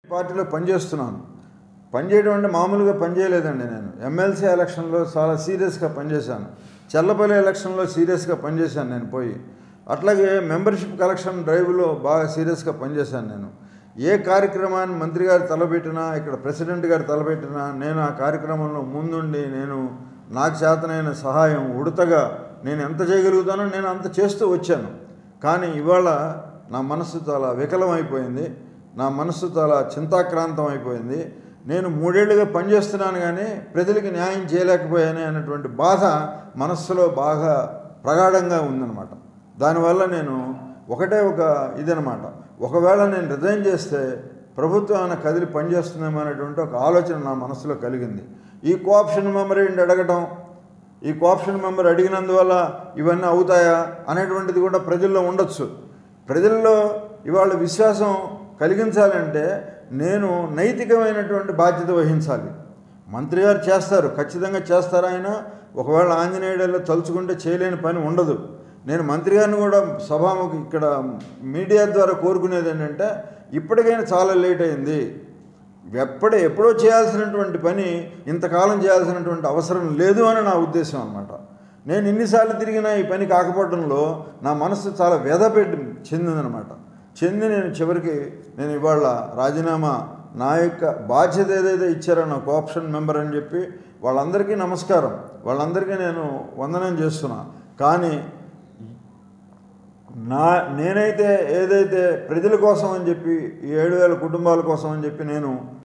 పార్టీలో పనిచేస్తున్నాను పనిచేయడం అంటే మామూలుగా పనిచేయలేదండి నేను ఎమ్మెల్సీ ఎలక్షన్లో చాలా సీరియస్గా పనిచేశాను చెల్లపల్లి ఎలక్షన్లో సీరియస్గా పనిచేశాను నేను పోయి అట్లాగే మెంబర్షిప్ కలెక్షన్ డ్రైవ్లో బాగా సీరియస్గా పనిచేశాను నేను ఏ కార్యక్రమాన్ని మంత్రి గారు తలపెట్టినా ఇక్కడ ప్రెసిడెంట్ గారు తలపెట్టినా నేను ఆ కార్యక్రమంలో ముందుండి నేను నాకు చేతనైన సహాయం ఉడతగా నేను ఎంత చేయగలుగుతానో నేను అంత చేస్తూ వచ్చాను కానీ ఇవాళ నా మనస్సు చాలా వికలం అయిపోయింది నా మనస్సు చాలా చింతాక్రాంతం అయిపోయింది నేను మూడేళ్లుగా పనిచేస్తున్నాను కానీ ప్రజలకి న్యాయం చేయలేకపోయానే అన్నటువంటి బాధ మనస్సులో బాగా ప్రగాఢంగా ఉందన్నమాట దానివల్ల నేను ఒకటే ఒక ఇదనమాట ఒకవేళ నేను రిజైన్ చేస్తే ప్రభుత్వం ఏమైనా కదిలి పనిచేస్తుందేమో అనేటువంటి ఒక ఆలోచన నా మనసులో కలిగింది ఈ కోఆప్షన్ మెంబర్ ఏంటి అడగటం ఈ కోఆప్షన్ మెంబర్ అడిగినందువల్ల ఇవన్నీ అవుతాయా అనేటువంటిది కూడా ప్రజల్లో ఉండొచ్చు ప్రజల్లో ఇవాళ విశ్వాసం కలిగించాలంటే నేను నైతికమైనటువంటి బాధ్యత వహించాలి మంత్రి గారు చేస్తారు ఖచ్చితంగా చేస్తారు ఆయన ఒకవేళ ఆంజనేయుడిలో తలుచుకుంటే చేయలేని పని ఉండదు నేను మంత్రి గారిని కూడా సభాముఖ ఇక్కడ మీడియా ద్వారా కోరుకునేది ఏంటంటే ఇప్పటికైనా చాలా లేట్ అయింది ఎప్పుడే ఎప్పుడో చేయాల్సినటువంటి పని ఇంతకాలం చేయాల్సినటువంటి అవసరం లేదు అని నా ఉద్దేశం అనమాట నేను ఇన్నిసార్లు తిరిగినా ఈ పని కాకపోవడంలో నా మనసు చాలా వ్యధపెట్టి చెందిందనమాట చెంది నేను చివరికి నేను ఇవాళ రాజీనామా నా యొక్క బాధ్యత ఏదైతే ఇచ్చారో నా కోఆప్షన్ మెంబర్ అని చెప్పి వాళ్ళందరికీ నమస్కారం వాళ్ళందరికీ నేను వందనం చేస్తున్నా కానీ నా నేనైతే ఏదైతే ప్రజల కోసం అని చెప్పి ఈ ఏడు వేల కుటుంబాల కోసం అని చెప్పి నేను